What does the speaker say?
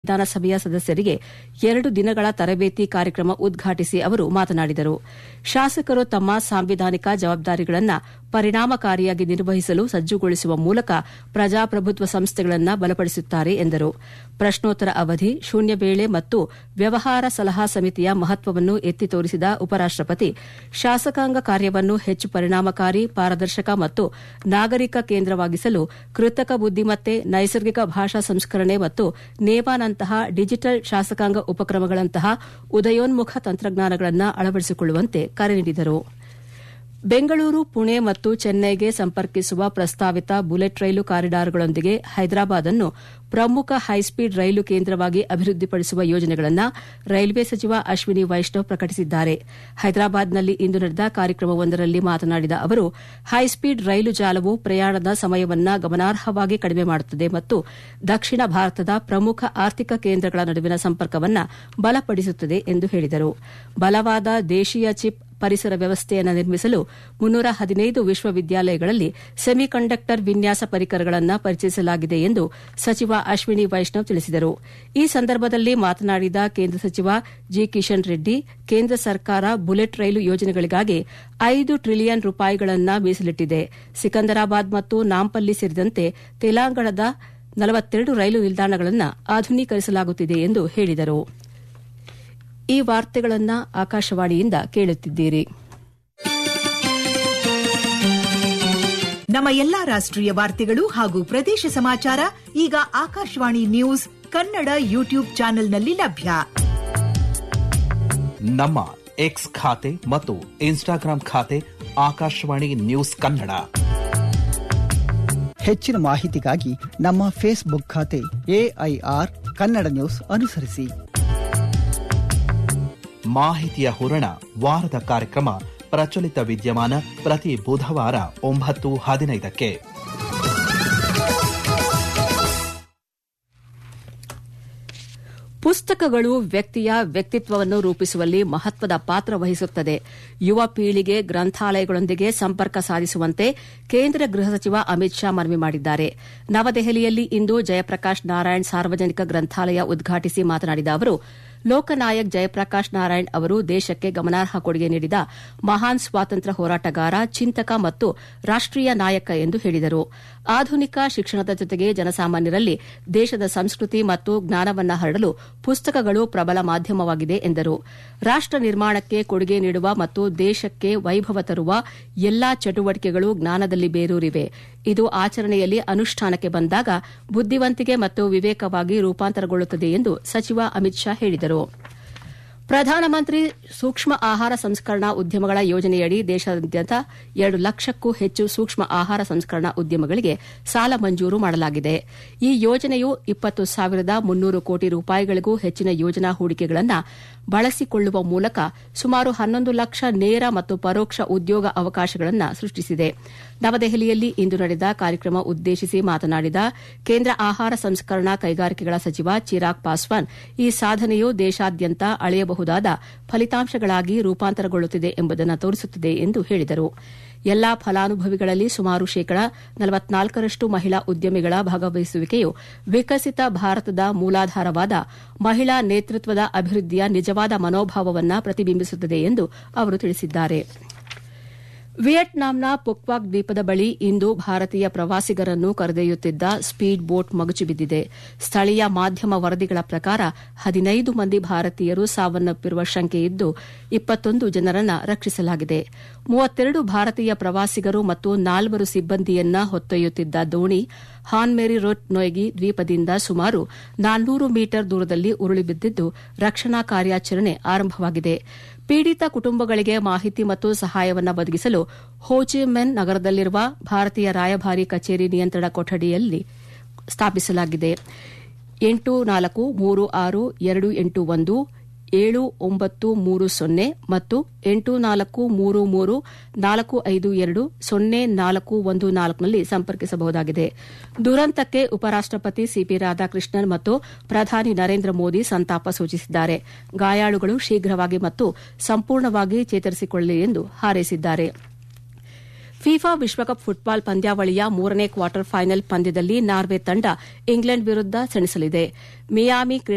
ವಿಧಾನಸಭೆಯ ಸದಸ್ಯರಿಗೆ ಎರಡು ದಿನಗಳ ತರಬೇತಿ ಕಾರ್ಯಕ್ರಮ ಉದ್ಘಾಟಿಸಿ ಅವರು ಮಾತನಾಡಿದರು ಶಾಸಕರು ತಮ್ಮ ಸಾಂವಿಧಾನಿಕ ಜವಾಬ್ದಾರಿಗಳನ್ನು ಪರಿಣಾಮಕಾರಿಯಾಗಿ ನಿರ್ವಹಿಸಲು ಸಜ್ಜುಗೊಳಿಸುವ ಮೂಲಕ ಪ್ರಜಾಪ್ರಭುತ್ವ ಸಂಸ್ಥೆಗಳನ್ನು ಬಲಪಡಿಸುತ್ತಾರೆ ಎಂದರು ಪ್ರಶ್ನೋತ್ತರ ಅವಧಿ ಶೂನ್ಯ ವೇಳೆ ಮತ್ತು ವ್ಯವಹಾರ ಸಲಹಾ ಸಮಿತಿಯ ಮಹತ್ವವನ್ನು ಎತ್ತಿ ತೋರಿಸಿದ ಉಪರಾಷ್ಟಪತಿ ಶಾಸಕಾಂಗ ಕಾರ್ಯವನ್ನು ಹೆಚ್ಚು ಪರಿಣಾಮಕಾರಿ ಪಾರದರ್ಶಕ ಮತ್ತು ನಾಗರಿಕ ಕೇಂದ್ರವಾಗಿಸಲು ಕೃತಕ ಬುದ್ದಿಮತ್ತೆ ನೈಸರ್ಗಿಕ ಭಾಷಾ ಸಂಸ್ಕರಣೆ ಮತ್ತು ನೇವಾನಂತಹ ಡಿಜಿಟಲ್ ಶಾಸಕಾಂಗ ಉಪಕ್ರಮಗಳಂತಹ ಉದಯೋನ್ಮುಖ ತಂತ್ರಜ್ಞಾನಗಳನ್ನು ಅಳವಡಿಸಿಕೊಳ್ಳುವಂತೆ ಕರೆ ನೀಡಿದರು ಬೆಂಗಳೂರು ಪುಣೆ ಮತ್ತು ಚೆನ್ನೈಗೆ ಸಂಪರ್ಕಿಸುವ ಪ್ರಸ್ತಾವಿತ ಬುಲೆಟ್ ರೈಲು ಕಾರಿಡಾರ್ಗಳೊಂದಿಗೆ ಹೈದರಾಬಾದ್ ಅನ್ನು ಪ್ರಮುಖ ಹೈಸ್ಪೀಡ್ ರೈಲು ಕೇಂದ್ರವಾಗಿ ಅಭಿವೃದ್ಧಿಪಡಿಸುವ ಯೋಜನೆಗಳನ್ನು ರೈಲ್ವೆ ಸಚಿವ ಅಶ್ವಿನಿ ವೈಷ್ಣವ್ ಪ್ರಕಟಿಸಿದ್ದಾರೆ ಹೈದರಾಬಾದ್ನಲ್ಲಿ ಇಂದು ನಡೆದ ಕಾರ್ಯಕ್ರಮವೊಂದರಲ್ಲಿ ಮಾತನಾಡಿದ ಅವರು ಹೈಸ್ಪೀಡ್ ರೈಲು ಜಾಲವು ಪ್ರಯಾಣದ ಸಮಯವನ್ನು ಗಮನಾರ್ಹವಾಗಿ ಕಡಿಮೆ ಮಾಡುತ್ತದೆ ಮತ್ತು ದಕ್ಷಿಣ ಭಾರತದ ಪ್ರಮುಖ ಆರ್ಥಿಕ ಕೇಂದ್ರಗಳ ನಡುವಿನ ಸಂಪರ್ಕವನ್ನು ಬಲಪಡಿಸುತ್ತದೆ ಎಂದು ಹೇಳಿದರು ಬಲವಾದ ದೇಶೀಯ ಚಿಪ್ ಪರಿಸರ ವ್ಯವಸ್ಥೆಯನ್ನು ನಿರ್ಮಿಸಲು ಮುನ್ನೂರ ಹದಿನೈದು ವಿಶ್ವವಿದ್ಯಾಲಯಗಳಲ್ಲಿ ಸೆಮಿಕಂಡಕ್ಟರ್ ವಿನ್ಯಾಸ ಪರಿಕರಗಳನ್ನು ಪರಿಚಯಿಸಲಾಗಿದೆ ಎಂದು ಸಚಿವ ಅಶ್ವಿನಿ ವೈಷ್ಣವ್ ತಿಳಿಸಿದರು ಈ ಸಂದರ್ಭದಲ್ಲಿ ಮಾತನಾಡಿದ ಕೇಂದ್ರ ಸಚಿವ ಜಿ ಕಿಶನ್ ರೆಡ್ಡಿ ಕೇಂದ್ರ ಸರ್ಕಾರ ಬುಲೆಟ್ ರೈಲು ಯೋಜನೆಗಳಿಗಾಗಿ ಐದು ಟ್ರಿಲಿಯನ್ ರೂಪಾಯಿಗಳನ್ನು ಮೀಸಲಿಟ್ಟಿದೆ ಸಿಕಂದರಾಬಾದ್ ಮತ್ತು ನಾಂಪಲ್ಲಿ ಸೇರಿದಂತೆ ತೆಲಂಗಾಣದ ನಲವತ್ತೆರಡು ರೈಲು ನಿಲ್ದಾಣಗಳನ್ನು ಆಧುನೀಕರಿಸಲಾಗುತ್ತಿದೆ ಎಂದು ಹೇಳಿದರು ಈ ವಾರ್ತೆಗಳನ್ನು ಆಕಾಶವಾಣಿಯಿಂದ ಕೇಳುತ್ತಿದ್ದೀರಿ ನಮ್ಮ ಎಲ್ಲಾ ರಾಷ್ಟ್ರೀಯ ವಾರ್ತೆಗಳು ಹಾಗೂ ಪ್ರದೇಶ ಸಮಾಚಾರ ಈಗ ಆಕಾಶವಾಣಿ ನ್ಯೂಸ್ ಕನ್ನಡ ಯೂಟ್ಯೂಬ್ ಚಾನೆಲ್ನಲ್ಲಿ ಲಭ್ಯ ನಮ್ಮ ಎಕ್ಸ್ ಖಾತೆ ಮತ್ತು ಇನ್ಸ್ಟಾಗ್ರಾಂ ಖಾತೆ ಆಕಾಶವಾಣಿ ನ್ಯೂಸ್ ಕನ್ನಡ ಹೆಚ್ಚಿನ ಮಾಹಿತಿಗಾಗಿ ನಮ್ಮ ಫೇಸ್ಬುಕ್ ಖಾತೆ ಎಐಆರ್ ಕನ್ನಡ ನ್ಯೂಸ್ ಅನುಸರಿಸಿ ಮಾಹಿತಿಯ ಹೂರಣ ವಾರದ ಕಾರ್ಯಕ್ರಮ ಪ್ರಚಲಿತ ವಿದ್ಯಮಾನ ಪ್ರತಿ ಬುಧವಾರ ಒಂಬತ್ತು ಹದಿನೈದಕ್ಕೆ ಪುಸ್ತಕಗಳು ವ್ಯಕ್ತಿಯ ವ್ಯಕ್ತಿತ್ವವನ್ನು ರೂಪಿಸುವಲ್ಲಿ ಮಹತ್ವದ ಪಾತ್ರ ವಹಿಸುತ್ತದೆ ಯುವ ಪೀಳಿಗೆ ಗ್ರಂಥಾಲಯಗಳೊಂದಿಗೆ ಸಂಪರ್ಕ ಸಾಧಿಸುವಂತೆ ಕೇಂದ್ರ ಗೃಹ ಸಚಿವ ಅಮಿತ್ ಶಾ ಮನವಿ ಮಾಡಿದ್ದಾರೆ ನವದೆಹಲಿಯಲ್ಲಿ ಇಂದು ಜಯಪ್ರಕಾಶ್ ನಾರಾಯಣ್ ಸಾರ್ವಜನಿಕ ಗ್ರಂಥಾಲಯ ಉದ್ಘಾಟಿಸಿ ಮಾತನಾಡಿದ ಅವರು ಲೋಕನಾಯಕ್ ಜಯಪ್ರಕಾಶ್ ನಾರಾಯಣ್ ಅವರು ದೇಶಕ್ಕೆ ಗಮನಾರ್ಹ ಕೊಡುಗೆ ನೀಡಿದ ಮಹಾನ್ ಸ್ವಾತಂತ್ರ್ಯ ಹೋರಾಟಗಾರ ಚಿಂತಕ ಮತ್ತು ರಾಷ್ಟೀಯ ನಾಯಕ ಎಂದು ಹೇಳಿದರು ಆಧುನಿಕ ಶಿಕ್ಷಣದ ಜೊತೆಗೆ ಜನಸಾಮಾನ್ಯರಲ್ಲಿ ದೇಶದ ಸಂಸ್ಕೃತಿ ಮತ್ತು ಜ್ಞಾನವನ್ನು ಹರಡಲು ಪುಸ್ತಕಗಳು ಪ್ರಬಲ ಮಾಧ್ಯಮವಾಗಿದೆ ಎಂದರು ರಾಷ್ಟ ನಿರ್ಮಾಣಕ್ಕೆ ಕೊಡುಗೆ ನೀಡುವ ಮತ್ತು ದೇಶಕ್ಕೆ ವೈಭವ ತರುವ ಎಲ್ಲಾ ಚಟುವಟಿಕೆಗಳು ಜ್ಞಾನದಲ್ಲಿ ಬೇರೂರಿವೆ ಇದು ಆಚರಣೆಯಲ್ಲಿ ಅನುಷ್ಠಾನಕ್ಕೆ ಬಂದಾಗ ಬುದ್ದಿವಂತಿಕೆ ಮತ್ತು ವಿವೇಕವಾಗಿ ರೂಪಾಂತರಗೊಳ್ಳುತ್ತದೆ ಎಂದು ಸಚಿವ ಅಮಿತ್ ಶಾ ಹೇಳಿದರು ಪ್ರಧಾನಮಂತ್ರಿ ಸೂಕ್ಷ್ಮ ಆಹಾರ ಸಂಸ್ಕರಣಾ ಉದ್ಯಮಗಳ ಯೋಜನೆಯಡಿ ದೇಶಾದ್ಯಂತ ಎರಡು ಲಕ್ಷಕ್ಕೂ ಹೆಚ್ಚು ಸೂಕ್ಷ್ಮ ಆಹಾರ ಸಂಸ್ಕರಣಾ ಉದ್ಯಮಗಳಿಗೆ ಸಾಲ ಮಂಜೂರು ಮಾಡಲಾಗಿದೆ ಈ ಯೋಜನೆಯು ಇಪ್ಪತ್ತು ಸಾವಿರದ ಮುನ್ನೂರು ಕೋಟಿ ರೂಪಾಯಿಗಳಿಗೂ ಹೆಚ್ಚಿನ ಯೋಜನಾ ಹೂಡಿಕೆಗಳನ್ನು ಬಳಸಿಕೊಳ್ಳುವ ಮೂಲಕ ಸುಮಾರು ಹನ್ನೊಂದು ಲಕ್ಷ ನೇರ ಮತ್ತು ಪರೋಕ್ಷ ಉದ್ಯೋಗ ಅವಕಾಶಗಳನ್ನು ಸೃಷ್ಟಿಸಿದೆ ನವದೆಹಲಿಯಲ್ಲಿ ಇಂದು ನಡೆದ ಕಾರ್ಯಕ್ರಮ ಉದ್ದೇಶಿಸಿ ಮಾತನಾಡಿದ ಕೇಂದ್ರ ಆಹಾರ ಸಂಸ್ಕರಣಾ ಕೈಗಾರಿಕೆಗಳ ಸಚಿವ ಚಿರಾಗ್ ಪಾಸ್ವಾನ್ ಈ ಸಾಧನೆಯು ದೇಶಾದ್ಯಂತ ಅಳೆಯಬಹುದಾದ ಫಲಿತಾಂಶಗಳಾಗಿ ರೂಪಾಂತರಗೊಳ್ಳುತ್ತಿದೆ ಎಂಬುದನ್ನು ತೋರಿಸುತ್ತದೆ ಎಂದು ಹೇಳಿದರು ಎಲ್ಲಾ ಫಲಾನುಭವಿಗಳಲ್ಲಿ ಸುಮಾರು ಶೇಕಡ ನಲವತ್ನಾಲ್ಕರಷ್ಟು ಮಹಿಳಾ ಉದ್ಯಮಿಗಳ ಭಾಗವಹಿಸುವಿಕೆಯು ವಿಕಸಿತ ಭಾರತದ ಮೂಲಾಧಾರವಾದ ಮಹಿಳಾ ನೇತೃತ್ವದ ಅಭಿವೃದ್ಧಿಯ ನಿಜವಾದ ಮನೋಭಾವವನ್ನು ಪ್ರತಿಬಿಂಬಿಸುತ್ತದೆ ಎಂದು ಅವರು ತಿಳಿಸಿದ್ದಾರೆ ವಿಯೆಟ್ನಾಂನ ಪುಕ್ವಾಕ್ ದ್ವೀಪದ ಬಳಿ ಇಂದು ಭಾರತೀಯ ಪ್ರವಾಸಿಗರನ್ನು ಕರೆದೊಯ್ಯುತ್ತಿದ್ದ ಸ್ಪೀಡ್ ಬೋಟ್ ಮಗುಚಿ ಬಿದ್ದಿದೆ ಸ್ಥಳೀಯ ಮಾಧ್ಯಮ ವರದಿಗಳ ಪ್ರಕಾರ ಹದಿನೈದು ಮಂದಿ ಭಾರತೀಯರು ಸಾವನ್ನಪ್ಪಿರುವ ಶಂಕೆಯಿದ್ದು ಇಪ್ಪತ್ತೊಂದು ಜನರನ್ನು ರಕ್ಷಿಸಲಾಗಿದೆ ಮೂವತ್ತೆರಡು ಭಾರತೀಯ ಪ್ರವಾಸಿಗರು ಮತ್ತು ನಾಲ್ವರು ಸಿಬ್ಬಂದಿಯನ್ನ ಹೊತ್ತೊಯ್ಯುತ್ತಿದ್ದ ದೋಣಿ ಹಾನ್ಮೇರಿ ರೋಟ್ ನೊಯ್ಗಿ ದ್ವೀಪದಿಂದ ಸುಮಾರು ನಾನ್ನೂರು ಮೀಟರ್ ದೂರದಲ್ಲಿ ಉರುಳಿ ಬಿದ್ದಿದ್ದು ರಕ್ಷಣಾ ಕಾರ್ಯಾಚರಣೆ ಆರಂಭವಾಗಿದೆ ಪೀಡಿತ ಕುಟುಂಬಗಳಿಗೆ ಮಾಹಿತಿ ಮತ್ತು ಸಹಾಯವನ್ನು ಒದಗಿಸಲು ಹೋಚಿಮೆನ್ ನಗರದಲ್ಲಿರುವ ಭಾರತೀಯ ರಾಯಭಾರಿ ಕಚೇರಿ ನಿಯಂತ್ರಣ ಕೊಠಡಿಯಲ್ಲಿ ಸ್ಥಾಪಿಸಲಾಗಿದೆ ಎಂಟು ನಾಲ್ಕು ಮೂರು ಆರು ಎರಡು ಎಂಟು ಒಂದು ಏಳು ಒಂಬತ್ತು ಮೂರು ಸೊನ್ನೆ ಮತ್ತು ಎಂಟು ನಾಲ್ಕು ಮೂರು ಮೂರು ನಾಲ್ಕು ಐದು ಎರಡು ಸೊನ್ನೆ ನಾಲ್ಕು ಒಂದು ನಾಲ್ಕುನಲ್ಲಿ ಸಂಪರ್ಕಿಸಬಹುದಾಗಿದೆ ದುರಂತಕ್ಕೆ ಉಪರಾಷ್ಟಪತಿ ಸಿಪಿ ರಾಧಾಕೃಷ್ಣನ್ ಮತ್ತು ಪ್ರಧಾನಿ ನರೇಂದ್ರ ಮೋದಿ ಸಂತಾಪ ಸೂಚಿಸಿದ್ದಾರೆ ಗಾಯಾಳುಗಳು ಶೀಘ್ರವಾಗಿ ಮತ್ತು ಸಂಪೂರ್ಣವಾಗಿ ಚೇತರಿಸಿಕೊಳ್ಳಲಿ ಎಂದು ಹಾರೈಸಿದ್ದಾರೆ ಫಿಫಾ ವಿಶ್ವಕಪ್ ಫುಟ್ಬಾಲ್ ಪಂದ್ಯಾವಳಿಯ ಮೂರನೇ ಕ್ವಾರ್ಟರ್ ಫೈನಲ್ ಪಂದ್ಯದಲ್ಲಿ ನಾರ್ವೆ ತಂಡ ಇಂಗ್ಲೆಂಡ್ ವಿರುದ್ದ ಸೆಣಸಲಿದೆ ಮಿಯಾಮಿ